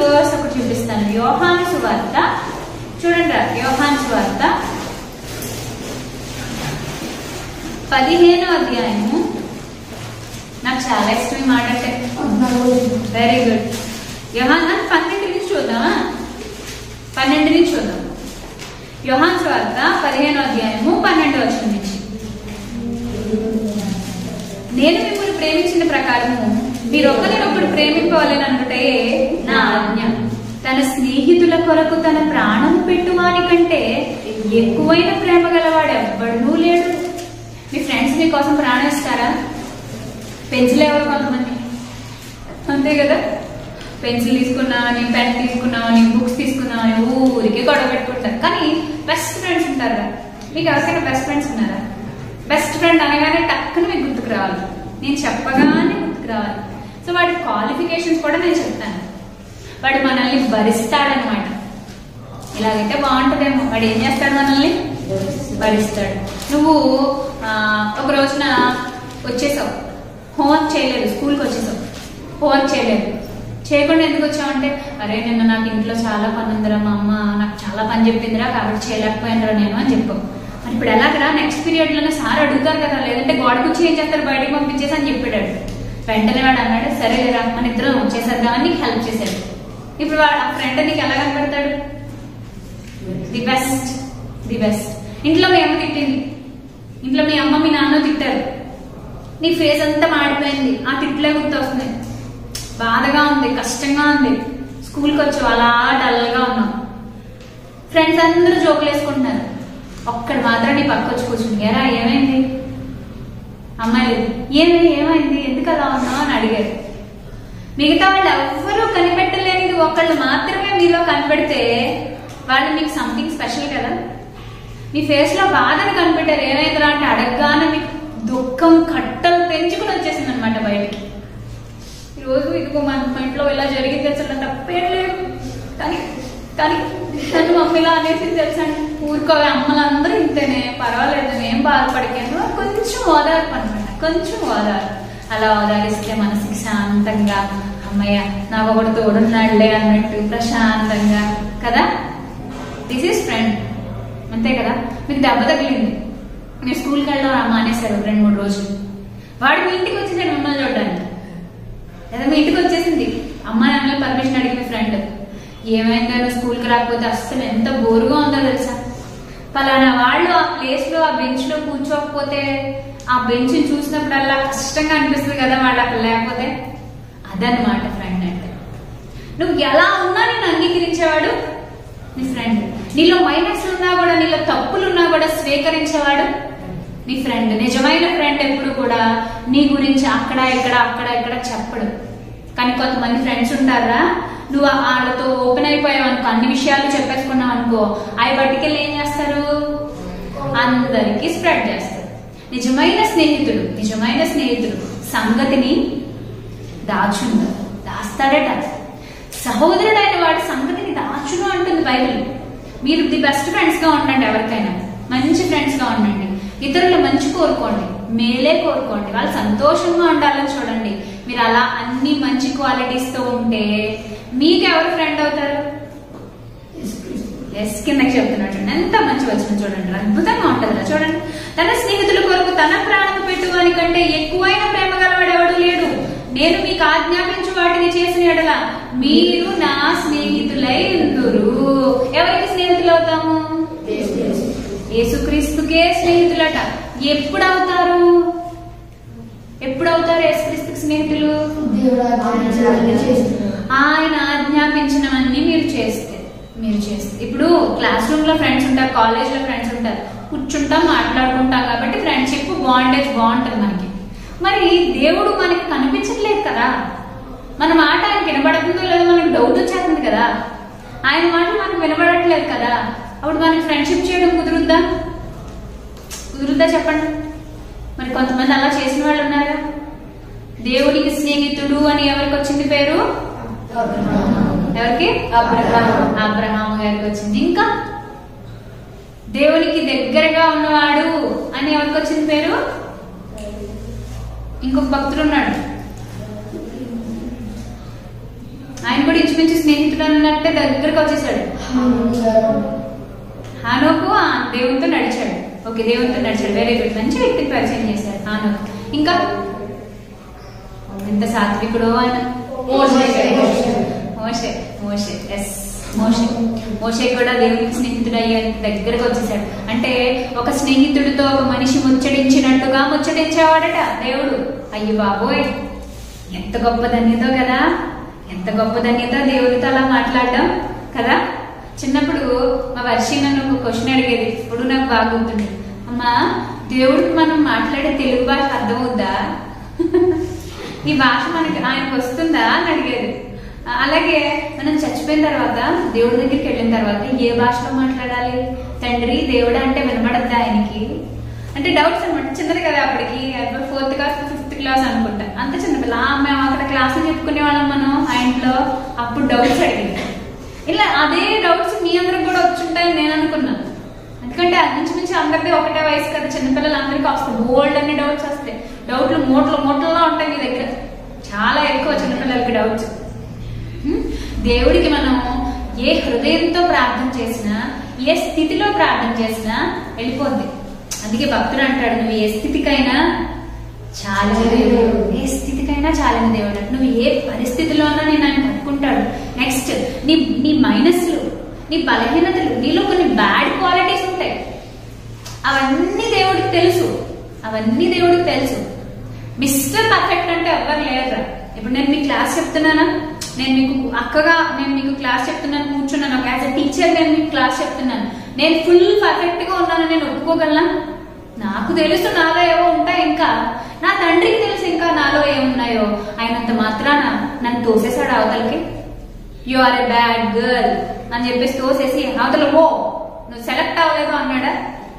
Verse ఒకటి చూపిస్తాను యోహాను సువార్త చూడండి రా, యోహాను సువార్త పదిహేనో అధ్యాయము నాకు చాలా ఇష్టం ఈ మాట అంటే వెరీ గుడ్ యోహాన్ నాకు పన్నెండు నుంచి చూద్దామా పన్నెండు నుంచి చూద్దాం యోహాన్ స్వార్త పదిహేనో అధ్యాయము పన్నెండు వచ్చిన నుంచి నేను మిమ్మల్ని ప్రేమించిన ప్రకారము మీరు ఒకరినొకడు ప్రేమింపవాలని అనుకుంటే నా ఆజ్ఞ తన స్నేహితుల కొరకు తన ప్రాణం పెట్టువాని కంటే ఎక్కువైన ప్రేమ గలవాడు ఎవ్వడూ లేడు మీ ఫ్రెండ్స్ మీకోసం ప్రాణం ఇస్తారా పెన్సిల్ ఎవరు కొంతమంది అంతే కదా పెన్సిల్ తీసుకున్నామని పెన్ తీసుకున్నామని బుక్స్ తీసుకున్నామని ఊరికే గొడవ పెట్టుకుంటారు కానీ బెస్ట్ ఫ్రెండ్స్ ఉంటారా మీకు ఎవరికైనా బెస్ట్ ఫ్రెండ్స్ ఉన్నారా బెస్ట్ ఫ్రెండ్ అనగానే టక్కున మీకు గుర్తుకు రావాలి నేను చెప్పగానే గుర్తుకు రావాలి సో వాడి క్వాలిఫికేషన్స్ కూడా నేను చెప్తాను వాడు మనల్ని భరిస్తాడనమాట ఇలాగైతే బాగుంటుందేమో వాడు ఏం చేస్తాడు మనల్ని భరిస్తాడు నువ్వు ఆ, ఒక రోజున వచ్చేసావు హోంవర్క్ చేయలేదు స్కూల్కి వచ్చేసావు హోంవర్క్ చేయలేదు చేయకుండా ఎందుకు వచ్చావంటే అరే నిన్న నాకు ఇంట్లో చాలా పని ఉందిరా మా అమ్మ నాకు చాలా పని చెప్పిందిరా కాబట్టి చేయలేకపోయినరా నేను అని చెప్పావు మరి ఇప్పుడు ఎలాగరా నెక్స్ట్ పీరియడ్ లోనే సార్ అడుగుతారు కదా లేదంటే గోడ కూర్చి ఏం చేస్తారు బయటకు పంపించేసి అని చెప్పాడు వెంటనే వాడు అన్నాడు సరేలేరా మన ఇద్దరం చేసేద్దామని నీకు హెల్ప్ చేశాడు ఇప్పుడు వాడు ఆ ఫ్రెండ్ నీకు ఎలా కనపడతాడు ది బెస్ట్ ది బెస్ట్ ఇంట్లో మీ అమ్మ తిట్టింది ఇంట్లో మీ అమ్మ మీ నాన్న తిట్టారు నీ ఫేస్ అంతా మాడిపోయింది ఆ తిట్లే గుర్తొస్తుంది బాధగా ఉంది కష్టంగా ఉంది స్కూల్కి వచ్చావు అలా డల్గా ఉన్నావు ఫ్రెండ్స్ అందరూ జోకులు వేసుకుంటున్నారు ఒక్కడు మాత్రం నీ పక్క వచ్చి కూర్చుంది ఎరా ఏమైంది అమ్మాయి ఏమి ఏమైంది ఎందుకు అలా ఉన్నావు అని అడిగారు మిగతా వాళ్ళు ఎవ్వరూ కనిపెట్టలేనిది ఒకళ్ళు మాత్రమే మీలో కనిపెడితే వాళ్ళు మీకు సంథింగ్ స్పెషల్ కదా మీ ఫేస్ లో బాధను కనిపెట్టారు ఏమైందిరా అంటే అడగగానే మీకు దుఃఖం కట్టలు పెంచుకుని వచ్చేసింది అనమాట బయటికి ఈరోజు ఇదిగో మన మా ఇంట్లో ఇలా జరిగింది అసలు తప్పేం లేదు కానీ కానీ తను మమ్మీలా అనేసి తెలుసా ఊరుకో అమ్మలందరూ ఇంతేనే పర్వాలేదు ఏం బాధపడకాను కొంచెం ఓదార్పు అనమాట కొంచెం ఓదార్పు అలా ఓదారిస్తే మనసుకి శాంతంగా అమ్మయ్య నాకు ఒకటి తోడున్నాడులే అన్నట్టు ప్రశాంతంగా కదా దిస్ ఈస్ ఫ్రెండ్ అంతే కదా మీకు దెబ్బ తగిలింది మీరు స్కూల్కి వెళ్ళడం మానేశారు రెండు మూడు రోజులు వాడు మీ ఇంటికి వచ్చేసాడు మిమ్మల్ని చూడడానికి లేదా మీ ఇంటికి వచ్చేసింది అమ్మ నాన్నలు పర్మిషన్ అడిగిన ఫ్రెండ్ ఏమైందో స్కూల్కి రాకపోతే అస్సలు ఎంత బోరుగా ఉందో తెలుసా పలానా వాళ్ళు ఆ ప్లేస్ లో ఆ బెంచ్ లో కూర్చోకపోతే ఆ బెంచ్ చూసినప్పుడల్లా కష్టంగా అనిపిస్తుంది కదా వాళ్ళు అక్కడ లేకపోతే అదనమాట ఫ్రెండ్ అంటే నువ్వు ఎలా ఉన్నా నేను అంగీకరించేవాడు నీ ఫ్రెండ్ నీలో మైనస్ ఉన్నా కూడా నీలో తప్పులు ఉన్నా కూడా స్వీకరించేవాడు నీ ఫ్రెండ్ నిజమైన ఫ్రెండ్ ఎప్పుడు కూడా నీ గురించి అక్కడ ఇక్కడ అక్కడ ఇక్కడ చెప్పడు కానీ కొంతమంది ఫ్రెండ్స్ ఉంటారా నువ్వు వాళ్ళతో ఓపెన్ అయిపోయావు అనుకో అన్ని విషయాలు చెప్పేసుకున్నావు అనుకో అవి బట్టికెళ్ళి ఏం చేస్తారు అందరికీ స్ప్రెడ్ చేస్తారు నిజమైన స్నేహితుడు నిజమైన స్నేహితుడు సంగతిని దాచుండు దాస్తాడట సహోదరుడైన వాడి సంగతిని దాచును అంటుంది బైబిల్ మీరు ది బెస్ట్ ఫ్రెండ్స్ గా ఉండండి ఎవరికైనా మంచి ఫ్రెండ్స్ గా ఉండండి ఇతరులు మంచి కోరుకోండి మేలే కోరుకోండి వాళ్ళు సంతోషంగా ఉండాలని చూడండి మీరు అలా అన్ని మంచి క్వాలిటీస్ తో ఉంటే మీకు ఎవరు ఫ్రెండ్ అవుతారు ఎస్ కిందకి చెప్తున్నాడు చూడండి. ఎంత మంచి వచ్చిన చూడండి అద్భుతంగా ఉంటుందిరా చూడండి తన స్నేహితుల కొరకు తన ప్రాణం పెట్టువాని కంటే ఎక్కువైన ప్రేమ గలవాడు ఎవడు లేడు నేను మీకు ఆజ్ఞాపించు వాటిని చేసిన ఎడల మీరు నా స్నేహితులై ఉందురు ఎవరికి స్నేహితులు అవుతాము యేసుక్రీస్తుకే స్నేహితులట ఎప్పుడు అవుతారు ఎప్పుడు అవుతారు యేసుక్రీస్తుకి స్నేహితులు దేవుడు ఆజ్ఞాపించినవన్నీ చేస్తున్నాడు. ఆయన ఆజ్ఞాపించినవన్నీ మీరు చేస్తే మీరు చేస్తే ఇప్పుడు క్లాస్ రూమ్ లో ఫ్రెండ్స్ ఉంటారు కాలేజ్ లో ఫ్రెండ్స్ ఉంటారు కూర్చుంటాం మాట్లాడుకుంటాం కాబట్టి ఫ్రెండ్షిప్ బాండేజ్ బాగుంటుంది మనకి మరి దేవుడు మనకి కనిపించట్లేదు కదా మన మాట ఆయన వినబడుతుందో లేదో మనకి డౌట్ వచ్చేస్తుంది కదా ఆయన మాట మనకు వినబడట్లేదు కదా అప్పుడు మనకి ఫ్రెండ్షిప్ చేయడం కుదురుద్దా కుదురుద్దా చెప్పండి మరి కొంతమంది అలా చేసిన వాళ్ళు ఉన్నారా దేవునికి స్నేహితుడు అని ఎవరికి వచ్చింది పేరు ఎవరికి అబ్రహాం గారికి వచ్చింది ఇంకా దేవునికి దగ్గరగా ఉన్నవాడు అని ఎవరికి వచ్చింది పేరు ఇంకొక భక్తుడు ఉన్నాడు ఆయన కూడా ఇంచుమించు స్నేహితుడు అన్నట్టే దగ్గరకు వచ్చేసాడు హానోకు ఆ దేవునితో నడిచాడు ఓకే దేవునితో నడిచాడు వెరీ గుడ్ మంచి వ్యక్తిని పరిచయం చేశాడు హానోకు ఇంకా ఎంత సాత్వికుడో ఆయన మోషే మోషే ఎస్ మోషే మోషే కూడా దేవునికి స్నేహితుడు అయ్యే దగ్గరకు వచ్చేసాడు అంటే ఒక స్నేహితుడితో ఒక మనిషి ముచ్చడించినట్టుగా ముచ్చటించేవాడట దేవుడు అయ్యి బాబోయ్ ఎంత గొప్ప ధన్యతో కదా ఎంత గొప్ప ధన్యతో దేవుడితో అలా మాట్లాడడం కదా చిన్నప్పుడు మా వర్షి నన్ను ఒక క్వశ్చన్ అడిగేది ఇప్పుడు నాకు బాగా గుర్తుంది అమ్మా దేవుడికి మనం మాట్లాడే తెలుగు భాష అర్థమవుద్దా ఈ భాష మనకి ఆయనకు వస్తుందా అని అడిగేది ఆ- అలాగే మనం చచ్చిపోయిన తర్వాత దేవుడి దగ్గరికి వెళ్ళిన తర్వాత ఏ భాషలో మాట్లాడాలి తండ్రి దేవుడా అంటే వినబడద్దా ఆయనకి అంటే డౌట్స్ అనమాట చిన్నది కదా అప్పటికి ఫోర్త్ క్లాస్ ఫిఫ్త్ క్లాస్ అనుకుంటా అంత చిన్నపిల్ల ఆ, మేము అక్కడ క్లాసులు చెప్పుకునే వాళ్ళం మనం ఆ ఇంట్లో అప్పుడు డౌట్స్ అడిగింది ఇలా అదే డౌట్స్ మీ అందరికి కూడా వచ్చుంటాయని నేను అనుకున్నాను ఎందుకంటే అది నుంచి నుంచి అందరికీ ఒకటే వయసు కదా చిన్నపిల్లలు అందరికీ వస్తాయి బోల్డ్ అన్ని డౌట్స్ వస్తాయి డౌట్లు మూటలు మూటల్లో ఉంటాయి మీ దగ్గర చాలా ఎక్కువ చిన్నపిల్లలకి డౌట్స్ ఉం? దేవుడికి మనం ఏ హృదయంతో ప్రార్థన చేసినా ఏ స్థితిలో ప్రార్థన చేసినా వెళ్ళిపోద్ది అందుకే భక్తుడు అంటాడు నువ్వు ఏ స్థితికైనా చాలిన దేవుడు ఏ స్థితికైనా చాలిన దేవుడు నువ్వు ఏ పరిస్థితిలోనో నేను ఆయన పట్టుకుంటాడు నెక్స్ట్ నీ నీ మైనస్లు నీ బలహీనతలు నీలో కొన్ని బ్యాడ్ క్వాలిటీస్ ఉంటాయి అవన్నీ దేవుడికి తెలుసు అవన్నీ దేవుడికి తెలుసు మిస్టర్ పర్ఫెక్ట్ అంటే ఎవ్వరు లేరురా ఇప్పుడు నేను మీ క్లాస్ చెప్తున్నానా నేను మీకు అక్కగా నేను మీకు క్లాస్ చెప్తున్నాను కూర్చున్నాను ఒక యాజ్ అ టీచర్ నేను మీకు క్లాస్ చెప్తున్నాను నేను ఫుల్ పర్ఫెక్ట్ గా ఉన్నాను నేను ఒప్పుకోగలనా నాకు తెలుసు నాలో ఏవో ఉంటాయి ఇంకా నా తండ్రికి తెలుసు ఇంకా నాలో ఏమున్నాయో ఆయనంత మాత్రాన నన్ను తోసేశాడు అవతలకి you are a bad girl అని చెప్పేసి తోసేసి అవతల ఓ నువ్వు సెలెక్ట్ అవ్వలేదు అన్నాడా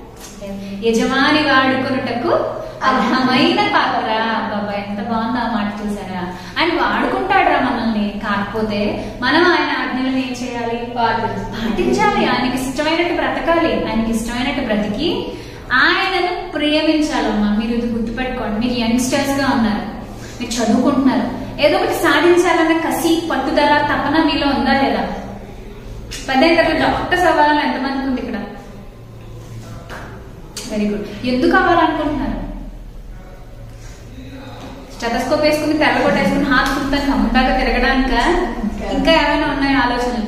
యజమాని వాడుకొనుటకు అర్హమైన పాత్ర బాబా ఎంత బాగుంది ఆ మాట చూసారా ఆయన వాడుకుంటాడు రా మనల్ని కాకపోతే మనం ఆయన ఆజ్ఞలను ఏం చేయాలి పాటించాలి ఆయనకి ఇష్టమైనట్టు బ్రతకాలి ఆయనకి ఇష్టమైనట్టు బ్రతికి ఆయనను ప్రేమించాలమ్మా మీరు ఇది గుర్తుపెట్టుకోండి మీరు యంగ్స్టర్స్ గా ఉన్నారు మీరు చదువుకుంటున్నారు ఏదో ఒకటి సాధించాలన్న కసి పట్టుదల తపన మీలో ఉందా లేదా పెద్ద తర్వాత డాక్టర్స్ అవ్వాలని ఎంతమందికి ఉంది ఇక్కడ వెరీ గుడ్ ఎందుకు అవ్వాలనుకుంటున్నారు స్టెటస్కోప్ వేసుకుని తెల్ల కొట్టేసుకుని హాత్ చుట్టాను హమ్ముతాగా తిరగడానిక ఇంకా ఏమైనా ఉన్నాయో ఆలోచనలు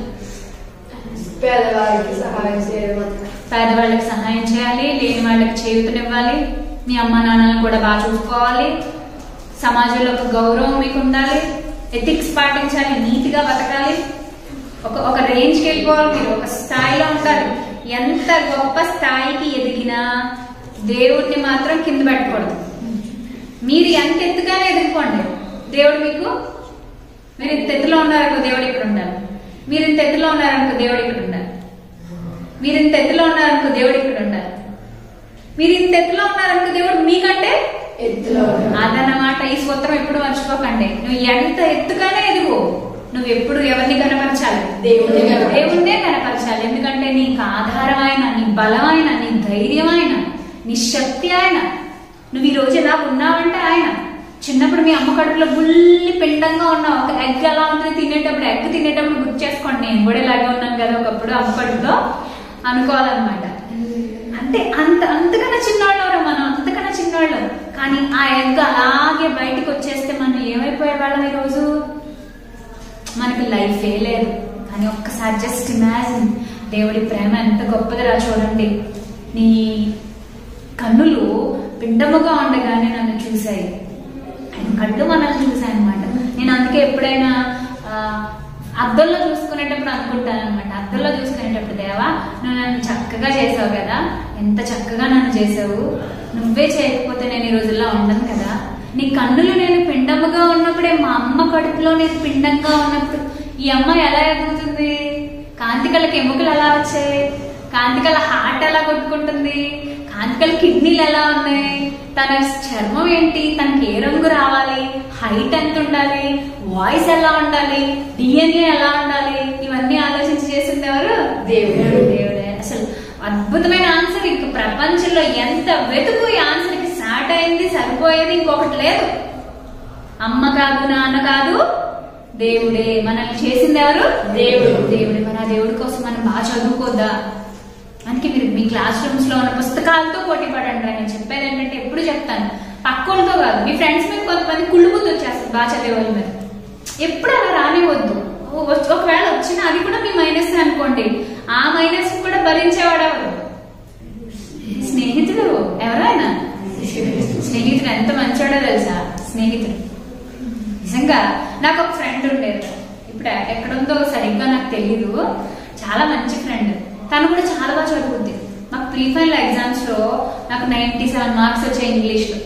పేదవారికి సహాయం చేయడం పేదవాళ్ళకి సహాయం చేయాలి లేని వాళ్ళకి చేయూతనివ్వాలి మీ అమ్మ నాన్నలను కూడా బాగా చూసుకోవాలి సమాజంలో ఒక గౌరవం మీకు ఉండాలి ఎథిక్స్ పాటించాలి నీతిగా బతకాలి ఒక ఒక రేంజ్కి వెళ్ళిపోవాలి మీరు ఒక స్థాయిలో ఉండాలి ఎంత గొప్ప స్థాయికి ఎదిగినా దేవుడిని మాత్రం కింద పెట్టకూడదు మీరు ఎంత ఎత్తుగానే ఎదుర్కోండి దేవుడు మీకు మీరు ఇంత ఎత్తులో ఉన్నారనుకో దేవుడు ఇక్కడ ఉండాలి మీరు ఇంత ఎత్తులో ఉన్నారనుకో దేవుడు ఇక్కడ ఉండాలి మీరు ఇంత ఎత్తులో ఉన్నారనుకో దేవుడు ఇక్కడ ఉండాలి మీరు ఇంత ఎత్తులో ఉన్నారనుకో దేవుడు మీకంటే ఎత్తులో అదన్నమాట ఈ సూత్రం ఎప్పుడు మర్చిపోకండి నువ్వు ఎంత ఎత్తుగానే ఎదుగు నువ్వు ఎప్పుడు ఎవరిని కనపరచాలి దేవుణ్ణి కనపరచాలి. దేవుణ్ణే కనపరచాలి ఎందుకంటే నీకు ఆధారమైన నీ బలమైన నీ ధైర్యమైన నీ శక్తి ఆయన నువ్వు ఈ రోజు ఎలా ఉన్నావంటే ఆయన చిన్నప్పుడు మీ అమ్మ కడుపులో బుల్లి పిండంగా ఉన్నావు ఒక ఎగ్ ఎలా ఉంటుంది తినేటప్పుడు ఎగ్ తినేటప్పుడు గుర్తు చేసుకోండి నేను కూడా ఇలాగే ఉన్నాను కదా ఒకప్పుడు అమ్మ కడుపులో అనుకోవాలన్నమాట అంటే అంత అంతకన్నా చిన్నవాళ్ళం మనం అంతకన్నా చిన్నవాళ్ళం కానీ ఆ ఎగ్ అలాగే బయటకు వచ్చేస్తే మనం ఏమైపోయే వాళ్ళం ఈరోజు మనకి లైఫే లేదు కానీ ఒక్కసారి జస్ట్ ఇమాజిన్ దేవుడి ప్రేమ ఎంత గొప్పదిరా చూడండి నీ కన్నులు పిండముగా ఉండగానే నన్ను చూశాయి ఆయన కళ్ళు మనల్ని చూశాయి అనమాట నేను అందుకే ఎప్పుడైనా ఆ, అద్దంలో చూసుకునేటప్పుడు అనుకుంటాను అనమాట అద్దంలో చూసుకునేటప్పుడు దేవా నువ్వు నన్ను చక్కగా చేసావు కదా ఎంత చక్కగా నన్ను చేసావు నువ్వే చేయకపోతే నేను ఈ రోజుల్లో ఉండను కదా నీ కన్నులు నేను పిండముగా ఉన్నప్పుడే మా అమ్మ కడుపులో నేను పిండంగా ఉన్నప్పుడు ఈ అమ్మ ఎలా ఎదుగుతుంది కాంతికలకి ఎముకలు ఎలా వచ్చాయి కాంతికల హార్ట్ ఎలా కొట్టుకుంటుంది కాంతికల కిడ్నీలు ఎలా ఉన్నాయి తన చర్మం ఏంటి తనకి ఏ రంగు రావాలి హైట్ ఎంత ఉండాలి వాయిస్ ఎలా ఉండాలి డిఎన్ఏ ఎలా ఉండాలి ఇవన్నీ ఆలోచించి చేసింది ఎవరు దేవుడు. దేవుడే అసలు అద్భుతమైన ఆన్సర్ ఇంక ప్రపంచంలో ఎంత వెతుకు ఈ ఆన్సర్ కి స్టార్ట్ అయింది సరిపోయేది ఇంకొకటి లేదు అమ్మ కాదు నాన్న కాదు దేవుడే మనల్ని చేసింది ఎవరు దేవుడు. దేవుడే మన ఆ దేవుడి కోసం మనం బాగా చదువుకోద్దా అందుకే మీరు మీ క్లాస్ రూమ్స్ లో ఉన్న పుస్తకాలతో పోటీ పడండి రా. నేను చెప్పేది ఏంటంటే ఎప్పుడు చెప్తాను పక్కోళ్ళతో కాదు మీ ఫ్రెండ్స్ మీద కొంతమంది కుళ్ళు బుద్ధి వచ్చేస్తుంది బాగా చదివే వాళ్ళ మీద ఎప్పుడు అలా రానివద్దు ఓ- వచ్చి- ఒకవేళ వచ్చినా అది కూడా మీ మైనస్ అనుకోండి ఆ మైనస్ కూడా భరించేవాడు ఎవరు స్నేహితుడు ఎవరైనా స్నేహితుడు ఎంత మంచోడో తెలుసా స్నేహితుడు నిజంగా నాకు ఒక ఫ్రెండ్ ఉండేది ఇప్పుడు ఎక్కడుందో సరిగ్గా నాకు తెలియదు చాలా మంచి ఫ్రెండ్ తను కూడా చాలా బాగా చదువుకుంది మాకు ప్రీ ఫైనల్ ఎగ్జామ్స్ లో నాకు నైన్టీ సెవెన్ మార్క్స్ వచ్చాయి ఇంగ్లీష్ లో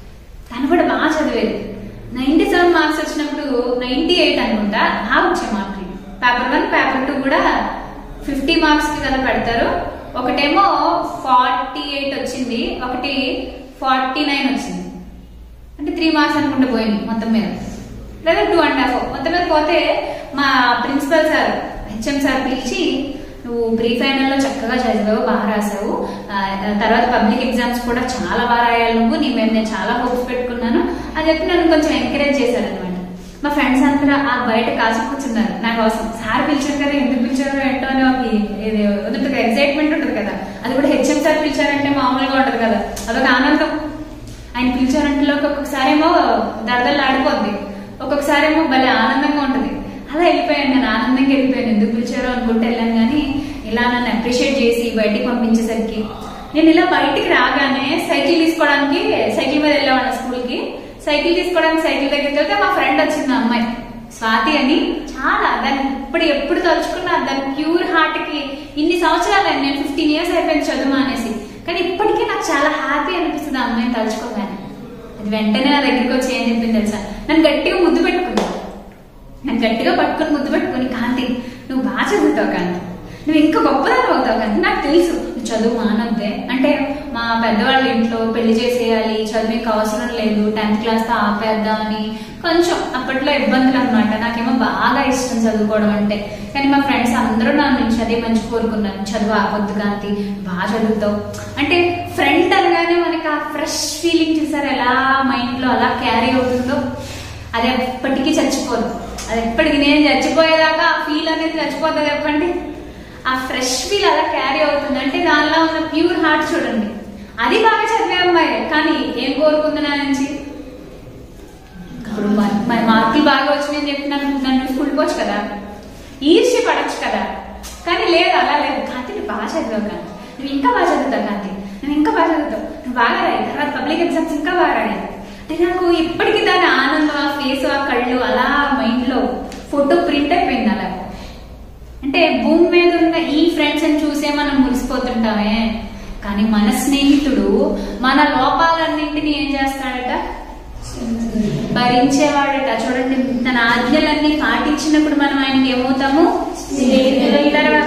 తను కూడా బాగా చదివేది నైన్టీ సెవెన్ మార్క్స్ వచ్చినప్పుడు నైన్టీ ఎయిట్ అనుకుంటా ఆ వచ్చే మార్కులు పేపర్ వన్ పేపర్ టూ కూడా ఫిఫ్టీ మార్క్స్ కి కదా పెడతారు ఒకటేమో ఫార్టీ ఎయిట్ వచ్చింది ఒకటి ఫార్టీ నైన్ వచ్చింది అంటే త్రీ మార్క్స్ అనుకుంటూ పోయింది మొత్తం మీద లేదా టూ అండ్ హాఫ్ మొత్తం మీద పోతే మా ప్రిన్సిపల్ సార్ హెచ్ఎం సార్ పిలిచి నువ్వు ప్రీ ఫైనల్ లో చక్కగా చదివావు బాగా రాసావు ఆ, తర్వాత పబ్లిక్ ఎగ్జామ్స్ కూడా చాలా బాగా రాయాలి నువ్వు నీ మీద నేను చాలా హోప్స్ పెట్టుకున్నాను అని చెప్పి నన్ను కొంచెం ఎంకరేజ్ చేశారు అనమాట మా ఫ్రెండ్స్ అందరూ ఆ బయట కాసు కూర్చున్నారు నా కోసం సార్ పిలిచారు కదా ఎందుకు పిలిచారు ఏంటో అని ఒక ఇది ఉంటుంది ఎక్సైట్మెంట్ ఉంటుంది కదా అది కూడా హెచ్ఎం సార్ పిలిచారంటే మామూలుగా ఉంటుంది కదా అదొక ఆనందం ఆయన పిలిచారంటే ఒక్కొక్కసారి ఏమో దరదలు ఆడిపోద్ది ఒక్కొక్కసారి ఏమో భలే ఆనందంగా ఉంటుంది అలా వెళ్ళిపోయాను నేను ఆనందంగా వెళ్ళిపోయాను ఎందుకు పిలిచారో అనుకుంటే వెళ్ళాను కానీ ఇలా నన్ను అప్రిషియేట్ చేసి బయటికి పంపించేసరికి నేను ఇలా బయటికి రాగానే సైకిల్ తీసుకోవడానికి సైకిల్ మీద వెళ్ళేవాళ్ళ స్కూల్ కి సైకిల్ తీసుకోవడానికి సైకిల్ దగ్గరికి వెళ్తే మా ఫ్రెండ్ వచ్చింది ఆ అమ్మాయి స్వాతి అని చాలా దాన్ని ఇప్పుడు ఎప్పుడు తలుచుకున్నా దాని ప్యూర్ హార్ట్ కి ఇన్ని సంవత్సరాలు అయింది. నేను ఫిఫ్టీన్ ఇయర్స్ అయిపోయింది చదువు అనేసి కానీ ఇప్పటికీ నాకు చాలా హ్యాపీ అనిపిస్తుంది ఆ అమ్మాయిని తలుచుకోగానే అది వెంటనే నా దగ్గరికి వచ్చి ఏం చెప్పింది తెలుసా నన్ను గట్టిగా ముద్దు పెట్టుకుంది నన్ను గట్టిగా పట్టుకొని ముద్దు పెట్టుకొని కాంతి నువ్వు బాగా చదువుతావు కాంతి నువ్వు ఇంకా గొప్పదాన్ని అవుతావు కాంతి నాకు తెలుసు నువ్వు చదువు మానొద్దే అంటే మా పెద్దవాళ్ళ ఇంట్లో పెళ్లి చేసేయాలి చదువు ఇంకా అవసరం లేదు టెన్త్ క్లాస్ తో ఆపేద్దామని కొంచెం అప్పట్లో ఇబ్బందులు అనమాట నాకేమో బాగా ఇష్టం చదువుకోవడం అంటే కానీ మా ఫ్రెండ్స్ అందరూ నా నుంచి అదే మంచి కోరుకున్నాను చదువు ఆపొద్దు కాంతి బాగా చదువుతావు అంటే ఫ్రెండ్ అనగానే మనకి ఆ ఫ్రెష్ ఫీలింగ్ చూసారు ఎలా మైండ్ లో అలా క్యారీ అవుతుందో అది ఎప్పటికీ చచ్చిపోదు అది ఎప్పటికి నేను చచ్చిపోయేదాకా ఆ ఫీల్ అనేది చచ్చిపోతుంది చెప్పండి ఆ ఫ్రెష్ ఫీల్ అలా క్యారీ అవుతుంది అంటే దానిలో ఉన్న ప్యూర్ హార్ట్ చూడండి అది బాగా చదివే అమ్మాయి కానీ ఏం కోరుకుంది నా నుంచి ఇప్పుడు మ- మరి మార్కులు బాగా వచ్చినాయని చెప్పి నన్ను నన్ను కుళ్ళిపోవచ్చు కదా ఈర్ష్య పడచ్చు కదా కానీ లేదు అలా లేదు కాంతి నువ్వు బాగా చదివావు కాంతి నువ్వు ఇంకా బాగా చదువుతావు కాంతి నువ్వు ఇంకా బాగా చదువుతావు నువ్వు బాగా రాయి తర్వాత పబ్లిక్ ఎగ్జామ్స్ ఇంకా బాగా రాయి అంటే నాకు ఇప్పటికీ దాని ఆనందం ఆ ఫేస్ ఆ కళ్ళు అలా మైండ్ లో ఫోటో ప్రింట్ అయిపోయింది అలా అంటే భూమి మీద ఉన్న ఈ ఫ్రెండ్స్ అని చూసే మనం మురిసిపోతుంటామే కానీ మన స్నేహితుడు మన లోపాలన్నింటినీ ఏం చేస్తాడట భరించేవాడట చూడండి తన ఆజ్ఞలన్నీ పాటించినప్పుడు మనం ఆయనకి ఏమవుతాము స్నేహితులం. తర్వాత